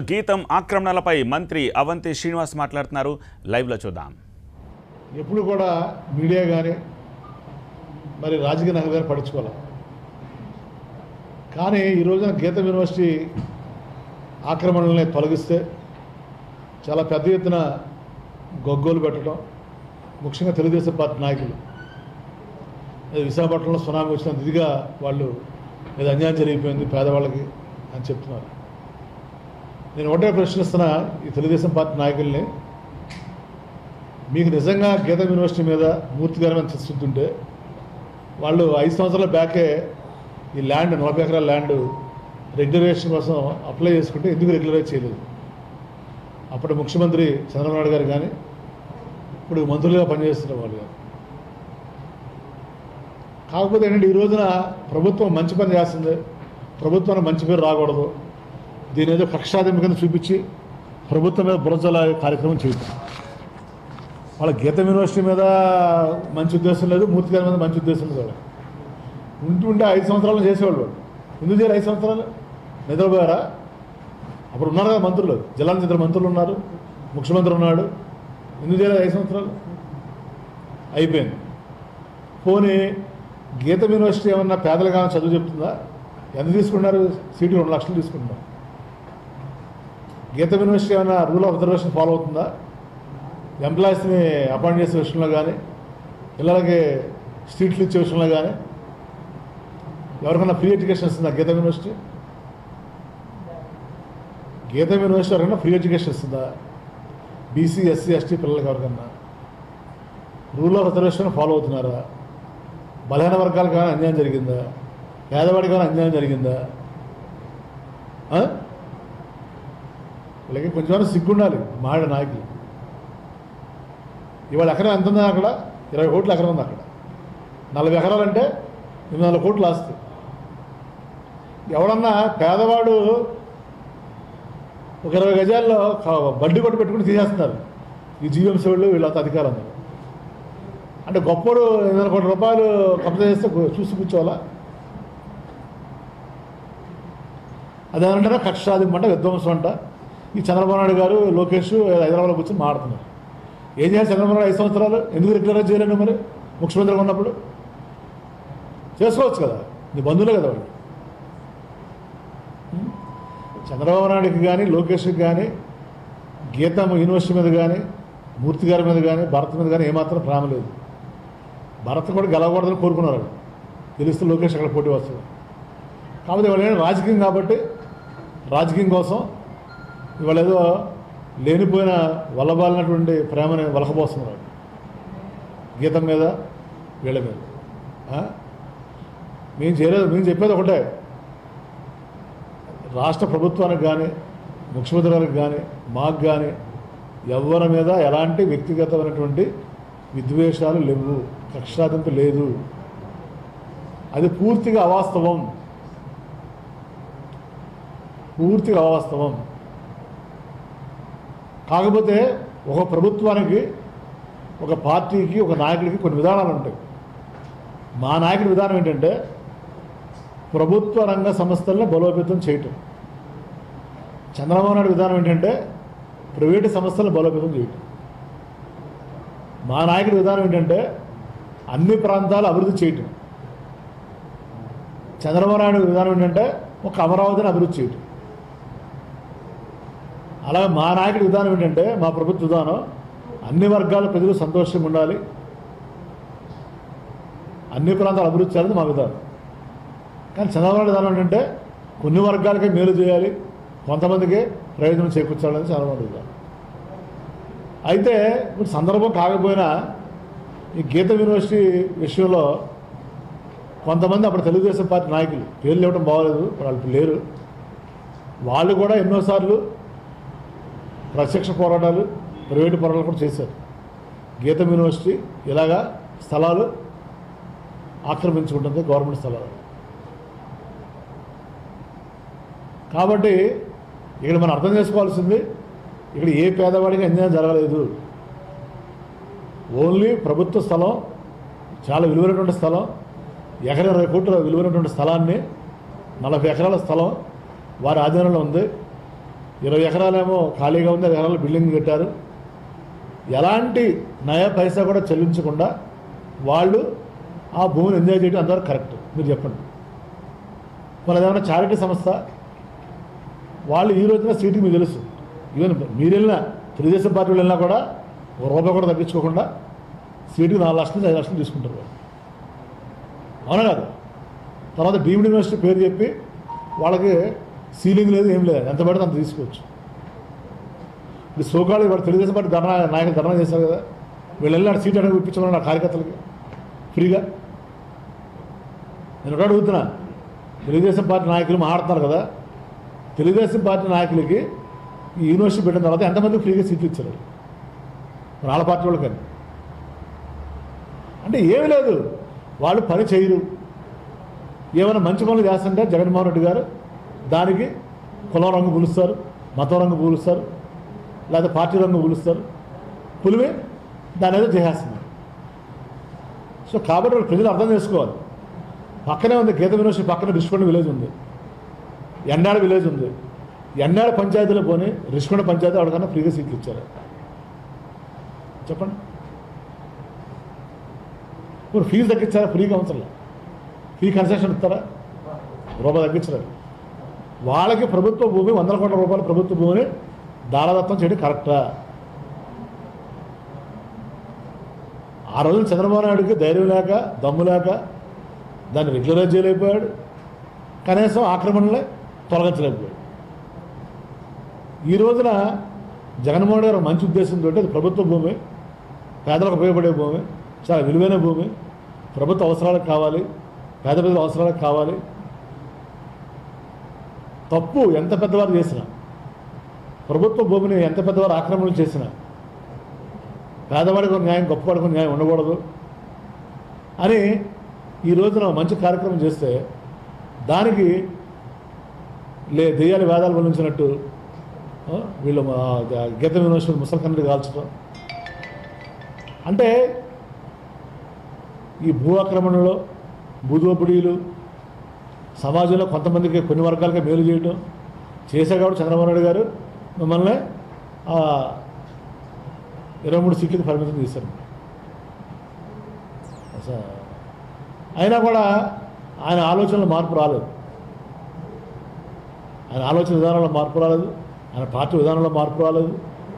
గీతం ఆక్రమణలపై మంత్రి అవంతి శ్రీనివాస్ మాట్లాడుతున్నారు లైవ్లో చూద్దాం ఎప్పుడు కూడా మీడియా కానీ మరి రాజకీయ నాయకులు కానీ పట్టించుకోవాలి కానీ ఈ రోజున గీతం యూనివర్సిటీ ఆక్రమణల్ని తొలగిస్తే చాలా పెద్ద ఎత్తున గొగ్గోలు పెట్టడం ముఖ్యంగా తెలుగుదేశం పార్టీ నాయకులు అది విశాఖపట్నంలో సునామీ వచ్చినంత ఇదిగా వాళ్ళు ఏదో అన్యాయం జరిగిపోయింది పేదవాళ్ళకి అని చెప్తున్నారు నేను ఒకటే ప్రశ్నిస్తున్నా ఈ తెలుగుదేశం పార్టీ నాయకుల్ని మీకు నిజంగా గీతం యూనివర్సిటీ మీద మూర్తికరమైన చిస్తుంటే వాళ్ళు ఐదు సంవత్సరాల బ్యాకే ఈ ల్యాండ్ నలభై ఎకరాల ల్యాండ్ రెగ్యులరేషన్ కోసం అప్లై చేసుకుంటే ఎందుకు రెగ్యులరైజ్ చేయలేదు అప్పుడు ముఖ్యమంత్రి చంద్రబాబు నాయుడు గారు కానీ ఇప్పుడు మంత్రులుగా పనిచేస్తున్న వాళ్ళు కానీ కాకపోతే ఏంటంటే ఈ రోజున ప్రభుత్వం మంచి పని చేస్తుంది ప్రభుత్వానికి మంచి పేరు రాకూడదు దీని ఏదో కక్షాదింపు కింద చూపించి ప్రభుత్వం మీద బురజల కార్యక్రమం చేయటం వాళ్ళ గీతం యూనివర్సిటీ మీద మంచి ఉద్దేశం లేదు మూర్తి గారి మీద మంచి ఉద్దేశం లేదు వాళ్ళకి. ఉంటూ ఉంటే ఐదు సంవత్సరాలు చేసేవాళ్ళు వాళ్ళు. ఎందుకు చేయరు ఐదు సంవత్సరాలు నిద్రపోయారా అప్పుడు ఉన్నారు కదా మంత్రులు జిల్లాల ఇద్దరు మంత్రులు ఉన్నారు ముఖ్యమంత్రి ఉన్నాడు ఎందుకు చేయలేదు ఐదు సంవత్సరాలు అయిపోయింది పోనీ గీతం యూనివర్సిటీ ఏమన్నా పేదలుగా చదువు చెప్తుందా ఎంత తీసుకున్నారు సీటు రెండు లక్షలు తీసుకుంటున్నారు గీతం యూనివర్సిటీ ఏమైనా రూల్ ఆఫ్ రిజర్వేషన్ ఫాలో అవుతుందా ఎంప్లాయీస్ని అపాయింట్ చేసే విషయంలో కానీ పిల్లలకి సీట్లు ఇచ్చే విషయంలో కానీ ఎవరికైనా ఫ్రీ ఎడ్యుకేషన్ ఇస్తుందా గీతం యూనివర్సిటీ గీతం యూనివర్సిటీ ఎవరికైనా ఫ్రీ ఎడ్యుకేషన్ ఇస్తుందా బీసీ ఎస్సీ ఎస్టీ పిల్లలకి ఎవరికన్నా రూల్ ఆఫ్ రిజర్వేషన్ ఫాలో అవుతున్నారా బలహీన వర్గాలకు కానీ అన్యాయం జరిగిందా పేదవాడికి కానీ అన్యాయం జరిగిందా ఆ? వీళ్ళకి కొంచెం సిగ్గుండాలి మాడ నాయకులు ఇవాళ ఎకరం ఎంత ఉంది అక్కడ ఇరవై కోట్లు ఎకరం ఉంది అక్కడ నలభై ఎకరాలు అంటే ఎనిమిది వందల కోట్లు ఆస్తి ఎవడన్నా పేదవాడు ఒక ఇరవై గజాల్లో క- బడ్డీ కొట్టు పెట్టుకుని తీసేస్తున్నారు ఈ జీవీఎంసీ వాళ్ళు వీళ్ళంతా అధికారం ఉంది అంటే గొప్పడు ఎనిమిది వందల కోట్ల రూపాయలు కబ్జా చేస్తే గు- చూసి కూర్చోవాలా అదేమంటారా కక్ష సాధింపు అంట విధ్వంసం అంట ఈ చంద్రబాబు నాయుడు గారు లోకేష్ హైదరాబాద్లో కూర్చొని మాడుతున్నారు ఏం చేయాలి చంద్రబాబు నాయుడు ఐదు సంవత్సరాలు ఎందుకు రెగ్యులరైజ్ చేయలేండి మరి ముఖ్యమంత్రిగా ఉన్నప్పుడు చేసుకోవచ్చు కదా నీ బంధువులే కదా వాళ్ళు ఉం? చంద్రబాబు నాయుడుకి కానీ లోకేష్కి కానీ గీతా యూనివర్సిటీ మీద కానీ మూర్తి గారి మీద కానీ భరత్ మీద కానీ ఏమాత్రం ప్రేమ లేదు భరత్ కూడా గెలవకూడదని కోరుకున్నారు వాళ్ళు. గెలిస్తే లోకేష్ అక్కడ పోటీ వస్తుంది కాకపోతే ఇవాళ ఏంటి రాజకీయం కాబట్టి రాజకీయం కోసం ఇవాళ ఏదో లేనిపోయిన వల్లబాలినటువంటి ప్రేమని వలకబోస్తున్నారు గీతం మీద వీళ్ళ మీద ఆ? మేము చేయలేదు మేము చెప్పేది ఒకటే రాష్ట్ర ప్రభుత్వానికి కానీ ముఖ్యమంత్రి గారికి కానీ మాకు కానీ ఎవరి మీద ఎలాంటి వ్యక్తిగతమైనటువంటి విద్వేషాలు లేవు కక్షాదింపు లేదు అది పూర్తిగా అవాస్తవం పూర్తిగా అవాస్తవం కాకపోతే ఒక ప్రభుత్వానికి ఒక పార్టీకి ఒక నాయకుడికి కొన్ని విధానాలు ఉంటాయి మా నాయకుడి విధానం ఏంటంటే ప్రభుత్వ రంగ సంస్థలను బలోపేతం చేయటం చంద్రబాబు నాయుడు విధానం ఏంటంటే ప్రైవేటు సంస్థలను బలోపేతం చేయటం మా నాయకుడి విధానం ఏంటంటే అన్ని ప్రాంతాలు అభివృద్ధి చేయటం చంద్రబాబు నాయుడు విధానం ఏంటంటే ఒక అమరావతిని అభివృద్ధి చేయటం అలాగే మా నాయకుడి విధానం ఏంటంటే మా ప్రభుత్వ విధానం అన్ని వర్గాల ప్రజలు సంతోషంగా ఉండాలి అన్ని ప్రాంతాలు అభివృద్ధి చేయాలని మా విధానం కానీ చంద్రబాబు నాయుడు విధానం ఏంటంటే కొన్ని వర్గాలకే మేలు చేయాలి కొంతమందికి ప్రయోజనం చేకూర్చాలని చంద్రబాబు నాయుడు విధానం అయితే ఇప్పుడు సందర్భం కాకపోయినా ఈ గీత యూనివర్సిటీ విషయంలో కొంతమంది అప్పుడు తెలుగుదేశం పార్టీ నాయకులు పేర్లు ఇవ్వడం బాగోలేదు వాళ్ళు లేరు వాళ్ళు కూడా ఎన్నోసార్లు ప్రత్యక్ష పోరాటాలు ప్రైవేటు పోరాటాలు కూడా చేశారు గీతం యూనివర్సిటీ ఇలాగా స్థలాలు ఆక్రమించుకుంటుంది గవర్నమెంట్ స్థలాలు కాబట్టి ఇక్కడ మనం అర్థం చేసుకోవాల్సింది ఇక్కడ ఏ పేదవాడికి అన్యాయం జరగలేదు ఓన్లీ ప్రభుత్వ స్థలం చాలా విలువైనటువంటి స్థలం ఎకర ఇరవై కోట్ల విలువైనటువంటి స్థలాన్ని నలభై ఎకరాల స్థలం వారి ఆధీనంలో ఉంది ఇరవై ఎకరాలేమో ఖాళీగా ఉంది ఐదు ఎకరాలు బిల్డింగ్ కట్టారు ఎలాంటి నయా పైసా కూడా చెల్లించకుండా వాళ్ళు ఆ భూమిని ఎంజాయ్ చేయడం అంతవరకు కరెక్ట్ మీరు చెప్పండి మన ఏమైనా చారిటీ సంస్థ వాళ్ళు ఈ రోజున సీటుకి మీకు తెలుసు ఈవెన్ మీరు వెళ్ళినా తెలుగుదేశం పార్టీ వాళ్ళు వెళ్ళినా కూడా ఒక రూపాయి కూడా తగ్గించుకోకుండా సీటుకి నాలుగు లక్షల నుంచి ఐదు లక్షలు తీసుకుంటారు వాళ్ళు అవునా కాదు తర్వాత డీమ్డ్ యూనివర్సిటీ పేరు చెప్పి వాళ్ళకి సీలింగ్ లేదు ఏం లేదు ఎంత పడితే అంత తీసుకోవచ్చు ఇది సోకాళ్ళు ఇవాడు తెలుగుదేశం పార్టీ ధర్నా నాయకులు ధర్నా చేశారు కదా వీళ్ళు వెళ్ళి సీట్ అడిగి ఇప్పించమని నా కార్యకర్తలకి ఫ్రీగా నేను ఒకటి అడుగుతున్నా తెలుగుదేశం పార్టీ నాయకులు మాట్లాడుతున్నారు కదా తెలుగుదేశం పార్టీ నాయకులకి ఈ యూనివర్సిటీ పెట్టిన తర్వాత ఎంతమంది ఫ్రీగా సీట్లు ఇచ్చారు మరి వాళ్ళ పార్టీ వాళ్ళకని అంటే ఏమీ లేదు వాళ్ళు పని చేయరు ఏమైనా మంచి పనులు చేస్తుంటే జగన్మోహన్ రెడ్డి గారు దానికి కులం రంగు పులుస్తారు మతం రంగు పులుస్తారు లేదా పార్టీ రంగు పులుస్తారు పులివే దాని ఏదో చేసేస్తున్నారు సో కాబట్టి వాళ్ళు ప్రజలు అర్థం చేసుకోవాలి పక్కనే ఉంది గీత యూనివర్సిటీ పక్కన రిషికొండ విలేజ్ ఉంది ఎన్నాడ విలేజ్ ఉంది ఎన్నాడ పంచాయతీలో పోని రిషికొండ పంచాయతీ వాడికన్నా ఫ్రీగా సీట్లు ఇచ్చారు చెప్పండి ఇప్పుడు ఫీజు తగ్గించారా ఫ్రీగా అవసరం ఫీ కన్సెషన్ ఇస్తారా రూపాయి తగ్గించలేదు వాళ్ళకి ప్రభుత్వ భూమి వందల కోట్ల రూపాయల ప్రభుత్వ భూమిని దారాదత్తం చేయడం కరెక్టా ఆ రోజున చంద్రబాబు నాయుడుకి ధైర్యం లేక దమ్ము లేక దాన్ని రెగ్యులరైజ్ చేయలేకపోయాడు కనీసం ఆక్రమణలే తొలగించలేకపోయాడు ఈ రోజున జగన్మోహన్ గారు మంచి ఉద్దేశంతో అది ప్రభుత్వ భూమి పేదలకు ఉపయోగపడే భూమి చాలా విలువైన భూమి ప్రభుత్వ అవసరాలకు కావాలి పేద ప్రజల అవసరాలకు కావాలి తప్పు ఎంత పెద్దవారు చేసినా ప్రభుత్వ భూమిని ఎంత పెద్దవారు ఆక్రమణ చేసినా పేదవాడికి ఒక న్యాయం గొప్పవాడికి ఒక న్యాయం ఉండకూడదు అని ఈ రోజున మంచి కార్యక్రమం చేస్తే దానికి లే దెయ్యాలు వేదాలు వల్లించినట్టు ఆ, వీళ్ళు మా గీత యూనివర్సిటీ ముసలి కన్నడి కాల్చడం అంటే ఈ భూ ఆక్రమణలో భూదోపిడీలు సమాజంలో కొంతమందికి కొన్ని వర్గాలకి మేలు చేయడం చేసే కాబట్టి చంద్రబాబు నాయుడు గారు మిమ్మల్ని ఆ, ఇరవై మూడు సీట్లకు పరిమితం చేశారు అసలు అయినా కూడా ఆయన ఆలోచనలో మార్పు రాలేదు ఆయన ఆలోచన విధానంలో మార్పు రాలేదు ఆయన పార్టీ విధానంలో మార్పు రాలేదు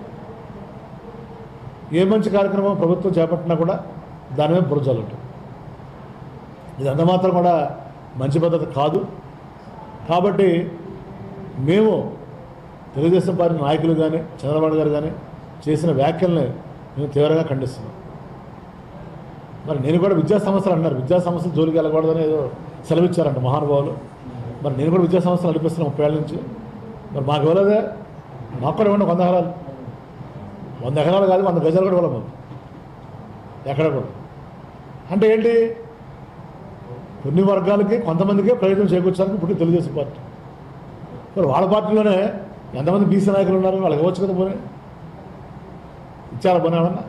ఏ మంచి కార్యక్రమం ప్రభుత్వం చేపట్టినా కూడా దాని మీద బురజాలంటు ఇది అంత మాత్రం కూడా మంచి పద్ధతి కాదు కాబట్టి మేము తెలుగుదేశం పార్టీ నాయకులు కానీ చంద్రబాబు గారు కానీ చేసిన వ్యాఖ్యల్ని మేము తీవ్రంగా ఖండిస్తున్నాం మరి నేను కూడా విద్యా సంస్థలు అన్నారు విద్యా సంస్థలు జోలికి వెళ్ళకూడదని ఏదో సెలవిచ్చారంట మహానుభావులు మరి నేను కూడా విద్యా సంస్థలు నడిపిస్తున్నాను ముప్పై ఏళ్ళ నుంచి మరి మాకు ఇవ్వలేదే మాకు కూడా ఇవ్వండి వంద ఎకరాలు వంద ఎకరాలు కాదు వంద గజాలు కూడా ఇవ్వాలి మాకు ఎక్కడ కూడా అంటే ఏంటి కొన్ని వర్గాలకి కొంతమందికే ప్రయోజనం చేకూర్చడానికి ఇప్పుడు తెలుగుదేశం పార్టీ మరి వాళ్ళ పార్టీలోనే ఎంతమంది బీసీ నాయకులు ఉన్నారు వాళ్ళకి ఇవ్వచ్చు కదా పోనీ ఇచ్చారా పోనీ ఏమన్నా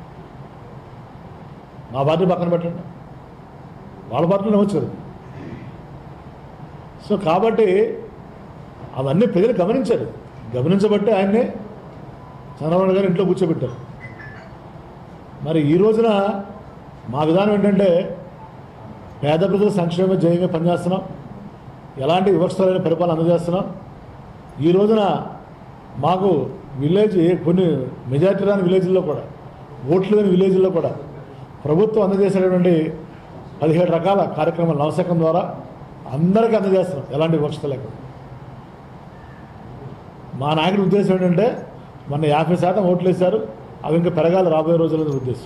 మా పార్టీ పక్కన పెట్టండి వాళ్ళ పార్టీలో ఇవ్వచ్చు కదా సో కాబట్టి అవన్నీ ప్రజలు గమనించారు గమనించబట్టి ఆయన్ని చంద్రబాబు గారు ఇంట్లో కూర్చోబెట్టారు మరి ఈ రోజున మా విధానం ఏంటంటే పేద ప్రజల సంక్షేమ జయంగా పనిచేస్తున్నాం ఎలాంటి వివక్షలైన పరిపాలన అందజేస్తున్నాం ఈ రోజున మాకు విలేజ్ ఏ- కొన్ని మెజారిటీ రాని విలేజ్ల్లో కూడా ఓట్లు లేని విలేజ్ల్లో కూడా ప్రభుత్వం అందజేసేటటువంటి పదిహేడు రకాల కార్యక్రమాలు నవశకం ద్వారా అందరికీ అందజేస్తున్నాం ఎలాంటి వివక్షత లేకుండా మా నాయకుడి ఉద్దేశం ఏంటంటే మొన్న యాభై శాతం ఓట్లు వేశారు అవి ఇంకా పెరగాలి రాబోయే రోజుల ఉద్దేశం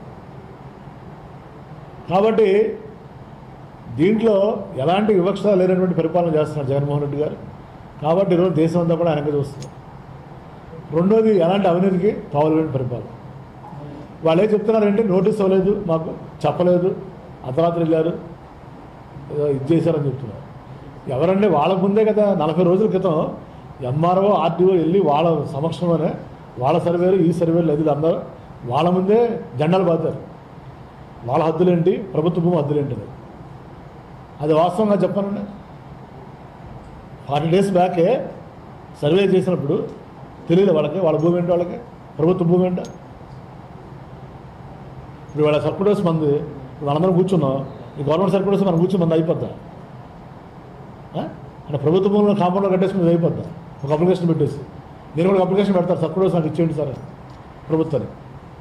కాబట్టి దీంట్లో ఎలాంటి వివక్ష లేనటువంటి పరిపాలన చేస్తున్నారు జగన్మోహన్ రెడ్డి గారు కాబట్టి ఈరోజు దేశం అంతా కూడా వెనక చూస్తుంది రెండోది ఎలాంటి అవినీతికి తావులేని పరిపాలన వాళ్ళు ఏం చెప్తున్నారంటే నోటీస్ ఇవ్వలేదు మాకు చెప్పలేదు అర్ధరాత్రి వెళ్ళారు ఏదో ఇది చేశారని చెప్తున్నారు ఎవరంటే వాళ్ళ ముందే కదా నలభై రోజుల క్రితం ఎంఆర్ఓ ఆర్టీఓ వెళ్ళి వాళ్ళ సమక్షంలోనే వాళ్ళ సర్వేలు ఈ సర్వేలు అది అందరూ వాళ్ళ ముందే జెండాలు బాతారు వాళ్ళ హద్దులేంటి ప్రభుత్వ భూమి హద్దులేంటి అది అది వాస్తవంగా చెప్పానండి ఫార్టీ డేస్ బ్యాకే సర్వే చేసినప్పుడు తెలియదు వాళ్ళకి వాళ్ళ భూమి ఏంటో వాళ్ళకి ప్రభుత్వ భూమి ఏంటో ఇప్పుడు వాళ్ళ సర్కుడోస్ మంది మనందరం కూర్చున్నాం ఈ గవర్నమెంట్ సర్కుడోస్ మనం కూర్చుని మంది అయిపోద్దా ఆ? అంటే ప్రభుత్వ భూములను కాంపౌండ్లో కట్టేసుకుని అయిపోద్దా ఒక అప్లికేషన్ పెట్టేసి నేను కూడా ఒక అప్లికేషన్ పెడతాను సర్కుడోస్ నాకు ఇచ్చేయండి సార్ అని ప్రభుత్వానికి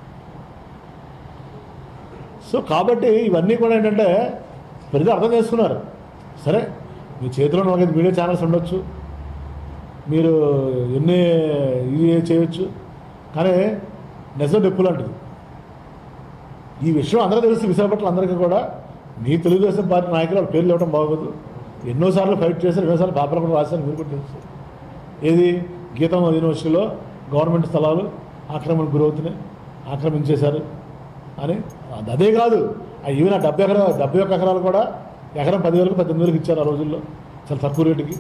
సో కాబట్టి ఇవన్నీ కూడా ఏంటంటే ప్రజలు అర్థం చేసుకున్నారు సరే మీ చేతిలో నాలుగైదు మీడియా ఛానల్స్ ఉండొచ్చు మీరు ఎన్ని ఇది చేయొచ్చు కానీ నిజం డెప్పు లాంటిది ఈ విషయం అందరూ తెలుసు విశాఖపట్నం అందరికీ కూడా మీ తెలుగుదేశం పార్టీ నాయకులు వాళ్ళ పేర్లు ఇవ్వడం బాగోదు ఎన్నోసార్లు ఫైట్ చేశారు ఎన్నోసార్లు పేపర్లు కూడా రాశారు మీరు కూడా తెలుసు ఏది గీతం యూనివర్సిటీలో గవర్నమెంట్ స్థలాలు ఆక్రమణకు గురవుతున్నాయి ఆక్రమించేశారు అని అది అదే కాదు ఆ ఈవెన్ ఆ డెబ్బై ఎకరా డెబ్బై ఒక్క ఎకరాలు కూడా ఎకరం పదివేలకు పద్దెనిమిది వేలకు ఇచ్చారు ఆ రోజుల్లో చాలా తక్కువ రేటుకి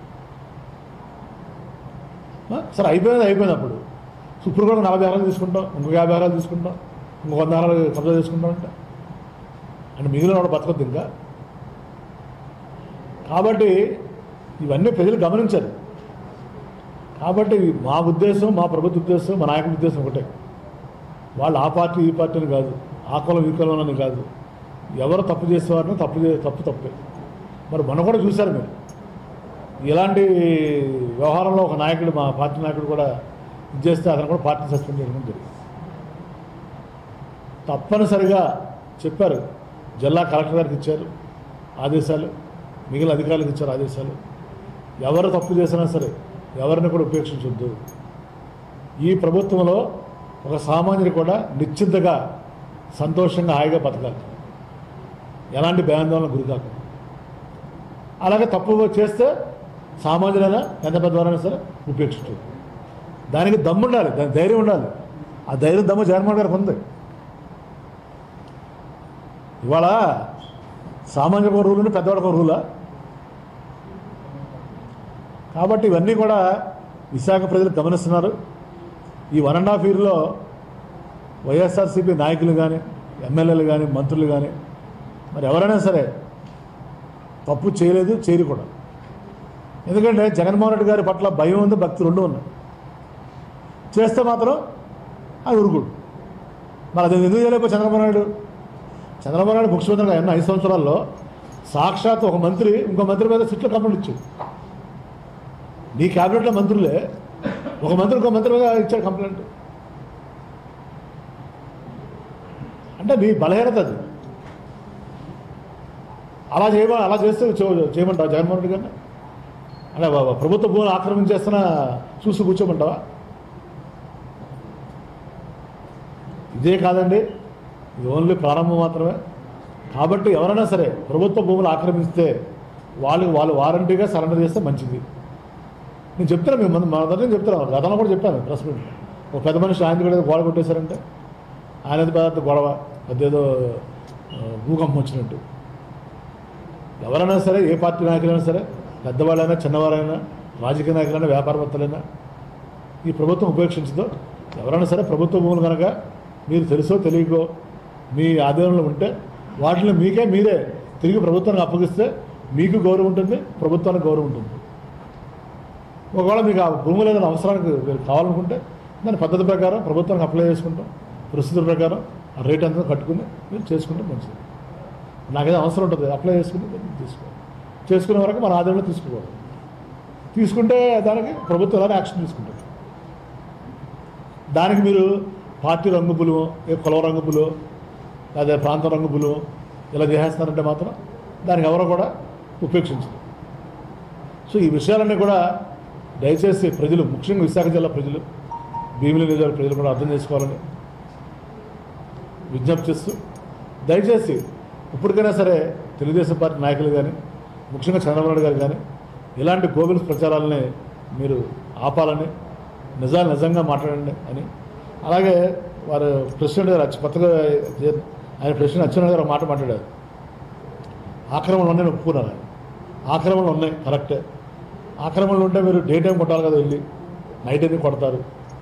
ఆ, సరే అయిపోయింది అయిపోయింది అప్పుడు సో ఇప్పుడు కూడా నలభై ఎకరాలు తీసుకుంటాం ఇంకొక యాభై ఎకరాలు తీసుకుంటాం ఇంకొక వంద ఎకరాలు కబ్జా చేసుకుంటాం అంటే అంటే మిగిలిన వాడు బతకొద్దు ఇంకా కాబట్టి ఇవన్నీ ప్రజలు గమనించారు కాబట్టి మా ఉద్దేశం మా ప్రభుత్వ ఉద్దేశం మా నాయకుడి ఉద్దేశం ఒకటే వాళ్ళు ఆ పార్టీ ఈ పార్టీ అని కాదు ఆ కులం ఈ కులం అని కాదు ఎవరు తప్పు చేసేవారిని తప్పు చే తప్పు తప్పే మరి మొన్న కూడా చూశారు మీరు ఇలాంటి వ్యవహారంలో ఒక నాయకుడు మా పార్టీ నాయకుడు కూడా ఇది చేస్తే అతను కూడా పార్టీ సస్పెండ్ చేయడం జరిగింది తప్పనిసరిగా చెప్పారు జిల్లా కలెక్టర్ గారికి ఇచ్చారు ఆదేశాలు మిగిలిన అధికారులకు ఇచ్చారు ఆదేశాలు ఎవరు తప్పు చేసినా సరే ఎవరిని కూడా ఉపేక్షించొద్దు ఈ ప్రభుత్వంలో ఒక సామాన్యుడు కూడా నిశ్చింతగా సంతోషంగా హాయిగా బతకాలి ఎలాంటి భయాందోళన గురి కాకుండా అలాగే తప్పు చేస్తే సామాన్యులైనా ఎంత పెద్దవారైనా సరే ఉపేక్షించు దానికి దమ్ము ఉండాలి దానికి ధైర్యం ఉండాలి ఆ ధైర్యం దమ్ము జగన్మోహన్ గారికి ఉంది ఇవాళ సామాన్యులకు ఒక రూల్ ఉంది పెద్దవాడికి ఒక రూలా కాబట్టి ఇవన్నీ కూడా విశాఖ ప్రజలు గమనిస్తున్నారు ఈ వన్ అండ్ హాఫ్ ఇయర్లో వైఎస్ఆర్సీపీ నాయకులు కానీ ఎమ్మెల్యేలు కానీ మంత్రులు కానీ మరి ఎవరైనా సరే తప్పు చేయలేదు చేయరు కూడా ఎందుకంటే జగన్మోహన్ రెడ్డి గారి పట్ల భయం ఉంది భక్తి రెండు ఉన్నాయి చేస్తే మాత్రం అది ఉరుకుడు మరి అది ఎందుకు చేయలేకపోతే చంద్రబాబు నాయుడు చంద్రబాబు నాయుడు ముఖ్యమంత్రిగా ఉన్న ఐదు సంవత్సరాల్లో సాక్షాత్ ఒక మంత్రి ఇంకో మంత్రి మీద సిట్లు కంప్లైంట్ ఇచ్చాడు నీ క్యాబినెట్లో మంత్రులే ఒక మంత్రి ఇంకో మంత్రి మీద ఇచ్చాడు కంప్లైంట్ అంటే మీ బలహీనత అది అలా చేయమ అలా చేస్తే చే- చేయమంటావా జగన్మోహన్ రెడ్డి గారిని అంటే బాబా ప్రభుత్వ భూమిని ఆక్రమించేస్తున్నా చూసి కూర్చోమంటావా ఇదే కాదండి ఇది ఓన్లీ ప్రారంభం మాత్రమే కాబట్టి ఎవరైనా సరే ప్రభుత్వ భూములు ఆక్రమిస్తే వాళ్ళు వాళ్ళు వారంటీగా సరెండర్ చేస్తే మంచిది నేను చెప్తాను మేము మన దగ్గర చెప్తాను గతంలో కూడా చెప్పాను ప్రెస్ మీట్ ఒక పెద్ద మనిషి ఆయన కూడా ఏదో గోడ కొట్టేశారంటే ఆయన పెద్ద గొడవ పెద్ద ఏదో ఆ, భూకంపం వచ్చినట్టు ఎవరైనా సరే ఏ పార్టీ నాయకులైనా సరే పెద్దవాళ్ళైనా చిన్నవారైనా రాజకీయ నాయకులైనా వ్యాపారవేత్తలైనా ఈ ప్రభుత్వం ఉపేక్షించదో ఎవరైనా సరే ప్రభుత్వ భూములు కనుక మీరు తెలుసో తెలియకో మీ ఆధీనంలో ఉంటే వాటిని మీకే మీరే తిరిగి ప్రభుత్వానికి అప్పగిస్తే మీకు గౌరవం ఉంటుంది ప్రభుత్వానికి గౌరవం ఉంటుంది ఒకవేళ మీకు ఆ భూములు ఏదైనా అవసరానికి మీరు కావాలనుకుంటే దాని పద్ధతి ప్రకారం ప్రభుత్వానికి అప్లై చేసుకుంటాం ప్రస్తుత ప్రకారం ఆ రేట్ అంతా కట్టుకుని మీరు చేసుకుంటే మంచిది నాకేదో అవసరం ఉంటుంది అప్లై చేసుకుని దాన్ని తీసుకోవాలి చేసుకునే వరకు మన ఆదాయంలో తీసుకోవాలి తీసుకుంటే దానికి ప్రభుత్వం ఎలానే యాక్షన్ తీసుకుంటుంది దానికి మీరు పార్టీ రంగు పులువు ఏ కుల రంగు పులువు లేదా ప్రాంత రంగు పులువు ఇలా చేసేస్తారంటే మాత్రం దానికి ఎవరో కూడా ఉపేక్షించరు సో ఈ విషయాలన్నీ కూడా దయచేసి ప్రజలు ముఖ్యంగా విశాఖ జిల్లా ప్రజలు భీమిలి నియోజకవర్గ ప్రజలు కూడా అర్థం చేసుకోవాలని విజ్ఞప్తి చేస్తూ దయచేసి ఇప్పటికైనా సరే తెలుగుదేశం పార్టీ నాయకులు కానీ ముఖ్యంగా చంద్రబాబు నాయుడు గారు కానీ ఇలాంటి గోబెల్స్ ప్రచారాలని మీరు ఆపాలని నిజాలు నిజంగా మాట్లాడండి అని అలాగే వారు ప్రెసిడెంట్ గారు వచ్చి కొత్తగా చే- ఆయన ప్రెసిడెంట్ అచ్చెన్నాయుడు గారు ఒక మాట మాట్లాడారు ఆక్రమణలు ఉన్నాయి ఒప్పుకున్నారు ఆయన ఆక్రమణలు ఉన్నాయి కరెక్టే ఆక్రమణలు ఉంటే మీరు డే టైం కొట్టాలి కదా వెళ్ళి నైట్ ఎందుకు కొడతారు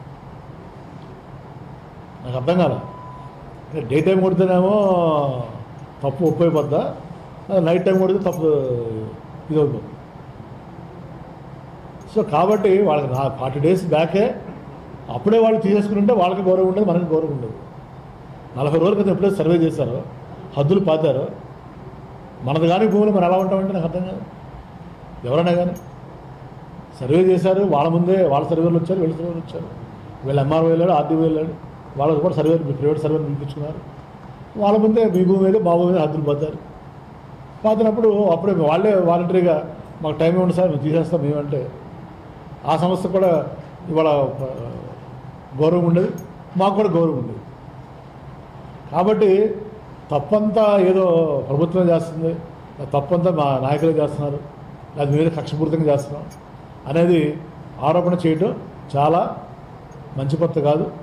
నాకు అర్థం కాలే అంటే డే టైం కొడితేనేమో తప్పు ఒప్పైపోద్దా నైట్ టైం కొడితే తప్పు ఇది అవుతుంది సో కాబట్టి వాళ్ళకి నా ఫార్టీ డేస్ బ్యాకే అప్పుడే వాళ్ళు తీసేసుకుంటే వాళ్ళకి గౌరవం ఉండదు మనకి గౌరవం ఉండదు నలభై రోజుల క్రితం ఎప్పుడైతే సర్వే చేశారో హద్దులు పాతారో మనది కానీ భూములు మనం ఎలా ఉంటామంటే నాకు అర్థం కాదు ఎవరైనా కానీ సర్వే చేశారు వాళ్ళ ముందే వాళ్ళ సర్వేలు వచ్చారు వీళ్ళ సర్వేలు వచ్చారు వీళ్ళ ఎంఆర్ఓ వెళ్ళాడు ఆర్డీఓ వెళ్ళాడు వాళ్ళకి కూడా సర్వే ప్రైవేట్ సర్వేలు పిలిపించుకున్నారు వాళ్ళ ముందే మీ భూమి మీద మా భూమి మీద హద్దులు పోతారు పాతినప్పుడు అప్పుడే వాళ్ళే వాలంటరీగా మాకు టైం ఇవ్వండి సార్ మేము తీసేస్తాం మేమంటే ఆ సంస్థ కూడా ఇవాళ ఆ, గౌరవం ఉండేది మాకు కూడా గౌరవం ఉండేది కాబట్టి తప్పంతా ఏదో ప్రభుత్వం చేస్తుంది తప్పంతా మా నాయకులే చేస్తున్నారు అది మీద కక్షపూరితంగా చేస్తున్నాం అనేది ఆరోపణ చేయటం చాలా మంచి పద్ధతి కాదు